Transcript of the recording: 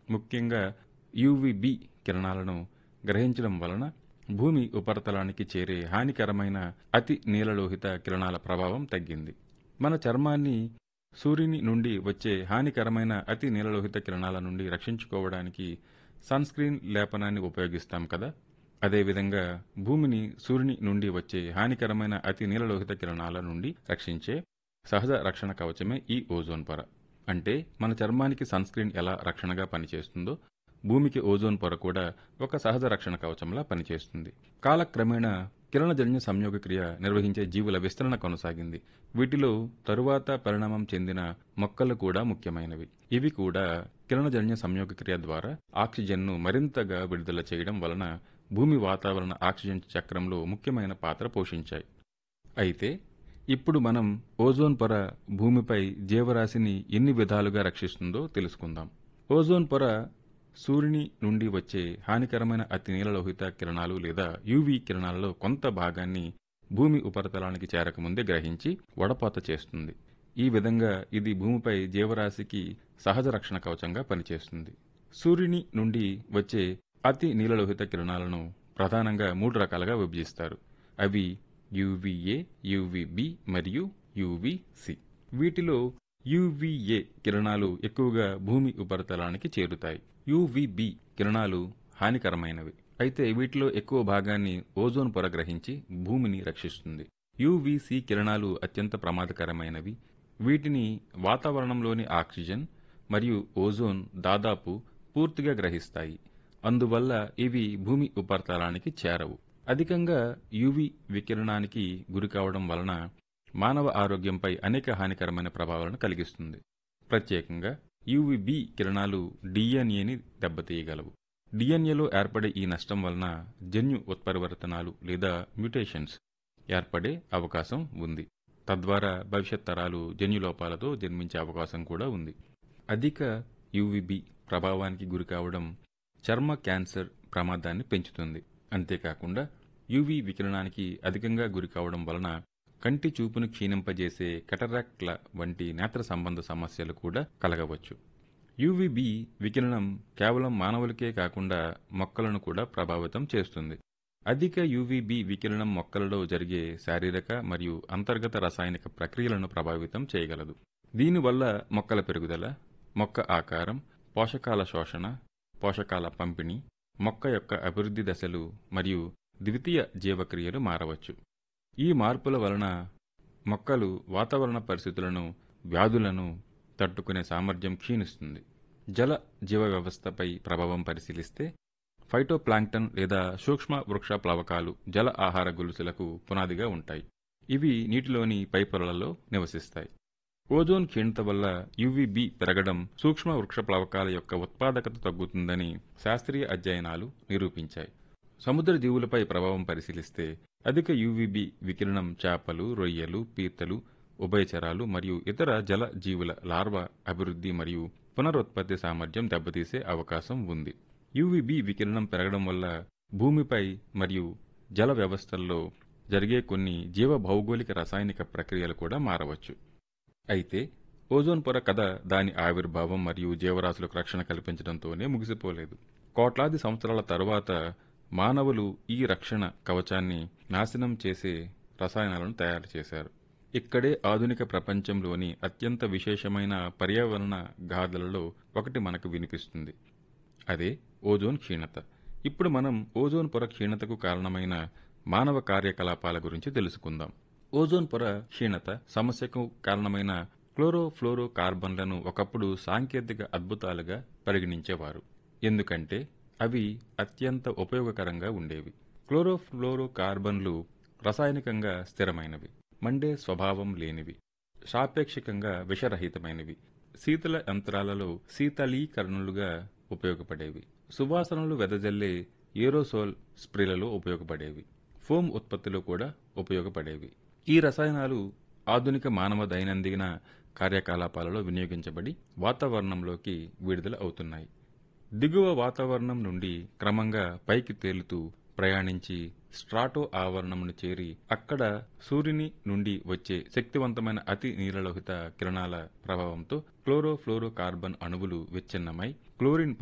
ముఖ్యంగా యువిబి కిరణాలను గ్రహించడం వలన భూమి ఉపరితలానికి చేరే హానికరమైన అతి నీలలోహిత కిరణాల ప్రభావం తగ్గింది మన చర్మాన్ని సూర్యుని నుండి వచ్చే హానికరమైన అతి నీలలోహిత కిరణాల నుండి రక్షించుకోవడానికి సన్ స్క్రీన్ లేపనాన్ని ఉపయోగిస్తాం కదా అదేవిధంగా భూమిని సూర్యుని నుండి వచ్చే హానికరమైన అతి నీలలోహిత కిరణాల నుండి రక్షించే సహజ రక్షణ కవచమే ఈ ఓజోన్ పొర అంటే మన చర్మానికి సన్ స్క్రీన్ ఎలా రక్షణగా పనిచేస్తుందో భూమికి ఓజోన్ పొర కూడా ఒక సహజ రక్షణ కవచంలా పనిచేస్తుంది కాలక్రమేణా కిరణజన్య సంయోగ క్రియ నిర్వహించే జీవుల విస్తరణ కొనసాగింది వీటిలో తరువాత పరిణామం చెందిన మొక్కలు కూడా ముఖ్యమైనవి ఇవి కూడా కిరణజన్య సంయోగ క్రియ ద్వారా ఆక్సిజన్ను మరింతగా విడుదల చేయడం వలన భూమి వాతావరణ ఆక్సిజన్ చక్రంలో ముఖ్యమైన పాత్ర పోషించాయి అయితే ఇప్పుడు మనం ఓజోన్ పొర భూమిపై జీవరాశిని ఎన్ని విధాలుగా రక్షిస్తుందో తెలుసుకుందాం ఓజోన్ పొర సూర్యుని నుండి వచ్చే హానికరమైన అతి నీలలోహిత కిరణాలు లేదా యూవీ కిరణాలలో కొంత భాగాన్ని భూమి ఉపరితలానికి చేరకముందే గ్రహించి వడపోత చేస్తుంది ఈ విధంగా ఇది భూమిపై జీవరాశికి సహజ రక్షణ కవచంగా పనిచేస్తుంది సూర్యుని నుండి వచ్చే అతి నీలలోహిత కిరణాలను ప్రధానంగా మూడు రకాలుగా విభజిస్తారు అవి యువిఏ యువిబి మరియు యువిసి వీటిలో యువిఏ కిరణాలు ఎక్కువగా భూమి ఉపరితలానికి చేరుతాయి యువిబి కిరణాలు హానికరమైనవి అయితే వీటిలో ఎక్కువ భాగాన్ని ఓజోన్ పొర గ్రహించి భూమిని రక్షిస్తుంది యువిసి కిరణాలు అత్యంత ప్రమాదకరమైనవి వీటిని వాతావరణంలోని ఆక్సిజన్ మరియు ఓజోన్ దాదాపు పూర్తిగా గ్రహిస్తాయి అందువల్ల ఇవి భూమి ఉపరితలానికి చేరవు అధికంగా యువి వికిరణానికి గురికావడం వలన మానవ ఆరోగ్యంపై అనేక హానికరమైన ప్రభావాలను కలిగిస్తుంది ప్రత్యేకంగా యువిబి కిరణాలు డిఎన్ఏని దెబ్బతీయగలవు డిఎన్ఏలో ఏర్పడే ఈ నష్టం వలన జన్యు ఉత్పరివర్తనాలు లేదా మ్యుటేషన్స్ ఏర్పడే అవకాశం ఉంది తద్వారా భవిష్యత్ తరాలు జన్యులోపాలతో జన్మించే అవకాశం కూడా ఉంది అధిక యువిబి ప్రభావానికి గురికావడం చర్మ క్యాన్సర్ ప్రమాదాన్ని పెంచుతుంది అంతేకాకుండా యువి వికిరణానికి అధికంగా గురికావడం వలన కంటి చూపును క్షీణింపజేసే కటరాక్ట్ల వంటి నేత్ర సంబంధ సమస్యలు కూడా కలగవచ్చు యువిబి వికిరణం కేవలం మానవులకే కాకుండా మొక్కలను కూడా ప్రభావితం చేస్తుంది అధిక యువిబి వికిరణం మొక్కలలో జరిగే శారీరక మరియు అంతర్గత రసాయనిక ప్రక్రియలను ప్రభావితం చేయగలదు దీనివల్ల మొక్కల పెరుగుదల మొక్క ఆకారం పోషకాల శోషణ పోషకాల పంపిణీ మొక్క యొక్క అభివృద్ధి దశలు మరియు ద్వితీయ జీవక్రియలు మారవచ్చు ఈ మార్పుల వలన మొక్కలు వాతావరణ పరిస్థితులను వ్యాధులను తట్టుకునే సామర్థ్యం క్షీణిస్తుంది జల జీవ వ్యవస్థపై ప్రభావం పరిశీలిస్తే ఫైటోప్లాంక్టన్ లేదా సూక్ష్మ వృక్ష ప్లవకాలు జల ఆహార గొలుసులకు పునాదిగా ఉంటాయి ఇవి నీటిలోని పై పొరలలో నివసిస్తాయి ఓజోన్ క్షీణత వల్ల యువిబి పెరగడం సూక్ష్మ వృక్ష ప్లవకాల యొక్క ఉత్పాదకత తగ్గుతుందని శాస్త్రీయ అధ్యయనాలు నిరూపించాయి సముద్ర జీవులపై ప్రభావం పరిశీలిస్తే అధిక యువిబి వికిరణం చేపలు రొయ్యలు పీతలు ఉభయచరాలు మరియు ఇతర జల జీవుల లార్వా అభివృద్ధి మరియు పునరుత్పత్తి సామర్థ్యం దెబ్బతీసే అవకాశం ఉంది యువిబి వికిరణం పెరగడం వల్ల భూమిపై మరియు జల వ్యవస్థల్లో జరిగే కొన్ని జీవ భౌగోళిక రసాయనిక ప్రక్రియలు కూడా మారవచ్చు అయితే ఓజోన్ పొర కథ దాని ఆవిర్భావం మరియు జీవరాశులకు రక్షణ కల్పించడంతోనే ముగిసిపోలేదు కోట్లాది సంవత్సరాల తరువాత మానవులు ఈ రక్షణ కవచాన్ని నాశనం చేసే రసాయనాలను తయారు చేశారు ఇక్కడే ఆధునిక ప్రపంచంలోని అత్యంత విశేషమైన పర్యావరణ గాథలలో ఒకటి మనకు వినిపిస్తుంది అదే ఓజోన్ క్షీణత ఇప్పుడు మనం ఓజోన్ పొర క్షీణతకు కారణమైన మానవ కార్యకలాపాల గురించి తెలుసుకుందాం ఓజోన్ పొర క్షీణత సమస్యకు కారణమైన క్లోరోఫ్లోరో కార్బన్లను ఒకప్పుడు సాంకేతిక అద్భుతాలుగా పరిగణించేవారు ఎందుకంటే అవి అత్యంత ఉపయోగకరంగా ఉండేవి క్లోరోఫ్లోరో కార్బన్లు రసాయనికంగా స్థిరమైనవి మండే స్వభావం లేనివి సాపేక్షికంగా విషరహితమైనవి శీతల యంత్రాలలో శీతలీకరణలుగా ఉపయోగపడేవి సువాసనలు వెదజల్లే ఏరోసోల్ స్ప్రేలలో ఉపయోగపడేవి ఫోమ్ ఉత్పత్తిలో కూడా ఉపయోగపడేవి ఈ రసాయనాలు ఆధునిక మానవ దైనందిన కార్యకలాపాలలో వినియోగించబడి వాతావరణంలోకి విడుదల అవుతున్నాయి దిగువ వాతావరణం నుండి క్రమంగా పైకి తేలుతూ ప్రయాణించి స్ట్రాటో ఆవరణమును చేరి అక్కడ సూర్యుని నుండి వచ్చే శక్తివంతమైన అతి నీలలోహిత కిరణాల ప్రభావంతో క్లోరోఫ్లోరో కార్బన్ అణువులు విచ్ఛిన్నమై క్లోరిన్